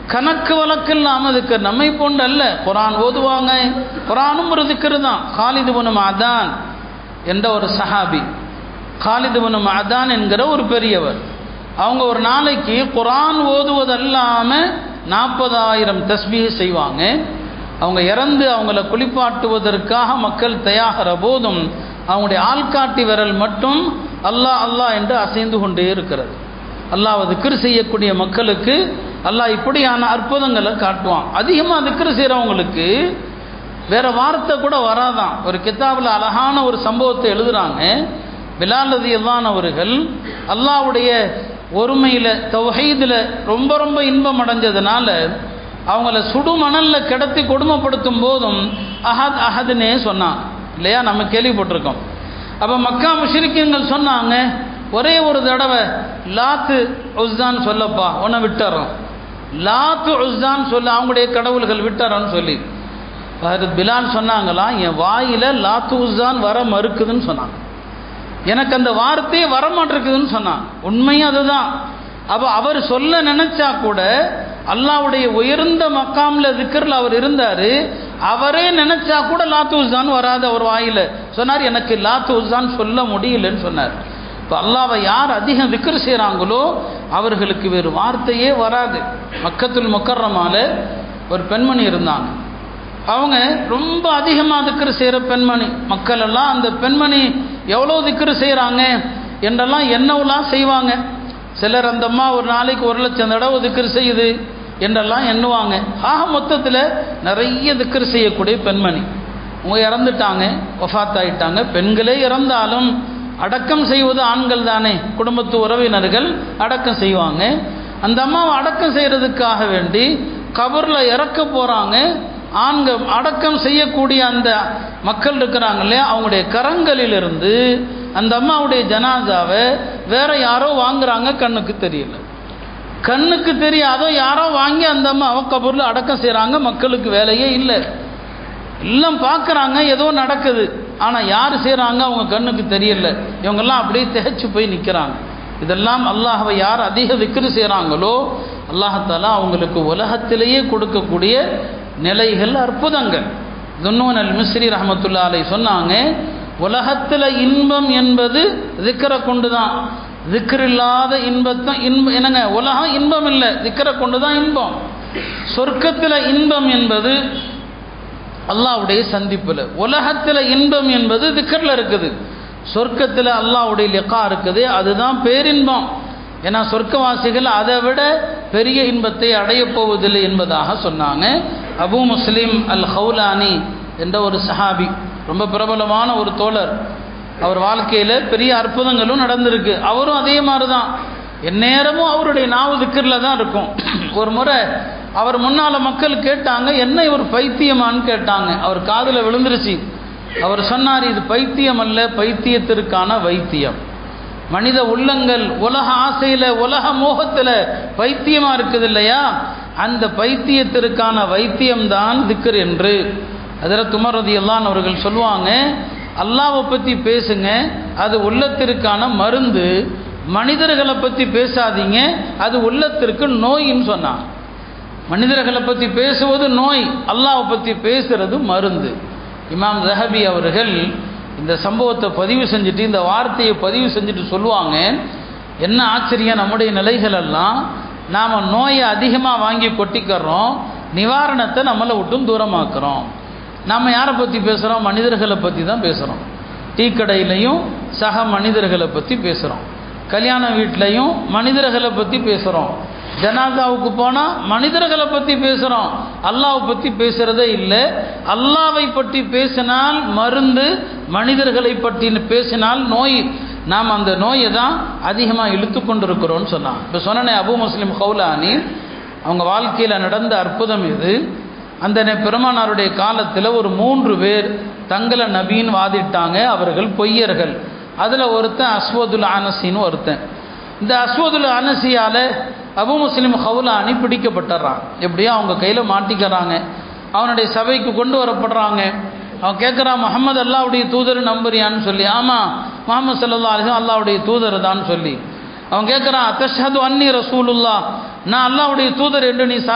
கணக்கு வழக்கு இல்லாமல் திக்கர் நம்மை போன்று அல்ல குரான் ஓதுவாங்க குரானும் ஒரு திக்கர் தான் காலிது பனும் அதான் என்ற ஒரு சஹாபி காலிது பனும் அதான் என்கிற ஒரு பெரியவர் அவங்க ஒரு நாளைக்கு குரான் ஓதுவதல்லாமல் நாற்பதாயிரம் தஸ்பீக செய்வாங்க அவங்க இறந்து அவங்கள குளிப்பாட்டுவதற்காக மக்கள் தயாகிற போதும் அவங்களுடைய ஆள்காட்டி விரல் மட்டும் அல்லாஹ் அல்லாஹ் என்று அசைந்து கொண்டே இருக்கிறது அல்லாஹ் திக்ரு செய்யக்கூடிய மக்களுக்கு அல்லாஹ் இப்படியான அற்புதங்களை காட்டுவான் அதிகமாக திக்ரு செய்கிறவங்களுக்கு வேற வார்த்தை கூட வராதான் ஒரு கித்தாபில் அழகான ஒரு சம்பவத்தை எழுதுறாங்க பிலாலதி அவர்கள் அல்லாவுடைய ஒருமையில் தௌஹீதில் ரொம்ப ரொம்ப இன்பம் அடைஞ்சதுனால அவங்கள சுடு மணலில் கிடத்தி கொடுமைப்படுத்தும் போதும் அஹத் அஹதுன்னே சொன்னான் இல்லையா நம்ம கேள்விப்பட்டிருக்கோம் அப்போ மக்கா முஷ்ரிக்கீன்கள் சொன்னாங்க ஒரே ஒரு தடவை லாத்து உஸ்தான் சொல்லப்பா உன்னை விட்டுறோம் லாத்து உஸ்தான் சொல்ல அவங்களுடைய கடவுள்கள் விட்டுறோன்னு சொல்லி அது பிலால் சொன்னாங்களாம் என் வாயில் லாத்து உஸ்தான் வர மறுக்குதுன்னு சொன்னாங்க எனக்கு அந்த வார்த்தையே வரமாட்டிருக்குதுன்னு சொன்னான் உண்மையும் அதுதான் அப்போ அவர் சொல்ல நினைச்சா கூட அல்லாவுடைய உயர்ந்த மக்காமில் திக்கரில் அவர் இருந்தார் அவரே நினைச்சா கூட லாத்து உஸ்தான் வராது அவர் வாயில் சொன்னார் எனக்கு லாத்து உஸ்தான் சொல்ல முடியலன்னு சொன்னார் இப்போ அல்லாவை யார் அதிகம் திக்கர் செய்கிறாங்களோ அவர்களுக்கு வேறு வார்த்தையே வராது மக்கத்துல் முக்கர்றமால ஒரு பெண்மணி இருந்தாங்க அவங்க ரொம்ப அதிகமாக திக்ரு செய்கிற பெண்மணி மக்கள் எல்லாம் அந்த பெண்மணி எவ்வளோ திக்ரு செய்கிறாங்க என்றெல்லாம் என்னவெல்லாம் செய்வாங்க சிலர் அந்த அம்மா ஒரு நாளைக்கு ஒரு லட்சம் தடவை திக்ரு செய்யுது என்றெல்லாம் எண்ணுவாங்க ஆக மொத்தத்தில் நிறைய திக்ரு செய்யக்கூடிய பெண்மணி அவங்க இறந்துட்டாங்க ஒஃபாத் ஆயிட்டாங்க பெண்களே இறந்தாலும் அடக்கம் செய்வது ஆண்கள் தானே குடும்பத்து உறவினர்கள் அடக்கம் செய்வாங்க அந்த அம்மாவை அடக்கம் செய்கிறதுக்காக வேண்டி கபரில் இறக்க போகிறாங்க ஆண்கள் அடக்கம் செய்யக்கூடிய அந்த மக்கள் இருக்கிறாங்க இல்லையா அவங்களுடைய கரங்களிலிருந்து அந்த அம்மாவுடைய ஜனாதாவை வேற யாரோ வாங்குறாங்க கண்ணுக்கு தெரியல கண்ணுக்கு தெரியாதோ யாரோ வாங்கி அந்த அம்மாவை கபூரில் அடக்கம் செய்கிறாங்க மக்களுக்கு வேலையே இல்லை எல்லாம் பார்க்குறாங்க ஏதோ நடக்குது ஆனால் யார் செய்கிறாங்க அவங்க கண்ணுக்கு தெரியல இவங்கெல்லாம் அப்படியே திகைச்சு போய் நிற்கிறாங்க இதெல்லாம் அல்லாஹவை யார் அதிக விக்கிரி செய்கிறாங்களோ அல்லாஹாலா அவங்களுக்கு உலகத்திலேயே கொடுக்கக்கூடிய நிலைகள் அற்புதங்கள் துன்னூன் அல் மிஸ்ரி ரஹமத்துல்லா அலை சொன்னாங்க உலகத்தில் இன்பம் என்பது திக்கரை கொண்டு தான் திக்கர் இல்லாத இன்பத்தான் இன்பம் என்னங்க உலகம் இன்பம் இல்லை திக்கரை கொண்டு தான் இன்பம் சொர்க்கத்தில் இன்பம் என்பது அல்லாவுடைய சந்திப்பில் உலகத்தில் இன்பம் என்பது திக்கரில் இருக்குது சொர்க்கத்தில் அல்லாவுடைய லெக்கா இருக்குது அதுதான் பேரின்பம் ஏன்னா சொர்க்கவாசிகள் அதை விட பெரிய இன்பத்தை அடையப் போவதில்லை என்பதாக சொன்னாங்க அபு முஸ்லீம் அல் ஹவுலானி என்ற ஒரு சஹாபி ரொம்ப பிரபலமான ஒரு தோழர் அவர் வாழ்க்கையில் பெரிய அற்புதங்களும் நடந்திருக்கு அவரும் அதே மாதிரி தான் எந்நேரமும் அவருடைய நாவு திக்கரில் தான் இருக்கும் ஒரு முறை அவர் முன்னால் மக்கள் கேட்டாங்க என்ன இவர் பைத்தியமான்னு கேட்டாங்க அவர் காதில் விழுந்துருச்சு அவர் சொன்னார் இது பைத்தியம் அல்ல பைத்தியத்திற்கான வைத்தியம் மனித உள்ளங்கள் உலக ஆசையில் உலக மோகத்தில் பைத்தியமாக இருக்குது இல்லையா அந்த பைத்தியத்திற்கான வைத்தியம்தான் திக்கர் என்று அதில் துமரதி எல்லாம் அவர்கள் சொல்லுவாங்க அல்லாவை பற்றி பேசுங்க அது உள்ளத்திற்கான மருந்து மனிதர்களை பற்றி பேசாதீங்க அது உள்ளத்திற்கு நோயின்னு சொன்னான் மனிதர்களை பற்றி பேசுவது நோய் அல்லாவை பற்றி பேசுறது மருந்து இமாம் ஜஹபி அவர்கள் இந்த சம்பவத்தை பதிவு செஞ்சுட்டு இந்த வார்த்தையை பதிவு செஞ்சுட்டு சொல்லுவாங்க என்ன ஆச்சரியம் நம்முடைய நிலைகள் எல்லாம் நாம் நோயை அதிகமாக வாங்கி கொட்டிக்கிறோம் நிவாரணத்தை நம்மளை விட்டும் தூரமாக்குறோம் நம்ம யாரை பற்றி பேசுகிறோம் மனிதர்களை பற்றி தான் பேசுகிறோம் டீ கடையிலையும் சக மனிதர்களை பற்றி பேசுகிறோம் கல்யாண வீட்லையும் மனிதர்களை பற்றி பேசுகிறோம் ஜனாதாவுக்கு போனால் மனிதர்களை பற்றி பேசுகிறோம் அல்லாவை பற்றி பேசுகிறதே இல்லை அல்லாவை பற்றி பேசினால் மருந்து மனிதர்களை பற்றி பேசினால் நோய் நாம் அந்த நோயை தான் அதிகமாக இழுத்து கொண்டு இருக்கிறோம்னு சொன்னான் இப்போ சொன்னனே அபு முஸ்லிம் ஹவுலானி அவங்க வாழ்க்கையில் நடந்த அற்புதம் இது அந்த பெருமானாருடைய காலத்தில் ஒரு மூன்று பேர் தங்களை நபின்னு வாதிட்டாங்க அவர்கள் பொய்யர்கள் அதில் ஒருத்தன் அஸ்வதுல் அனசின்னு ஒருத்தன் இந்த அஸ்வதுல் அனசியால் அபு முஸ்லிம் ஹவுலானி பிடிக்கப்பட்டுறான் எப்படியோ அவங்க கையில் மாட்டிக்கிறாங்க அவனுடைய சபைக்கு கொண்டு வரப்படுறாங்க அவன் கேட்குறான் முகமது அல்லாவுடைய தூதர் நம்புறியான்னு சொல்லி ஆமாம் முகமது சல்லா அலிஸ்லாம் அல்லாவுடைய தூதர் தான் சொல்லி அவன் கேட்குறான் தஷது அன்னி ரசூலுல்லா நான் அல்லாவுடைய தூதர் என்று நீ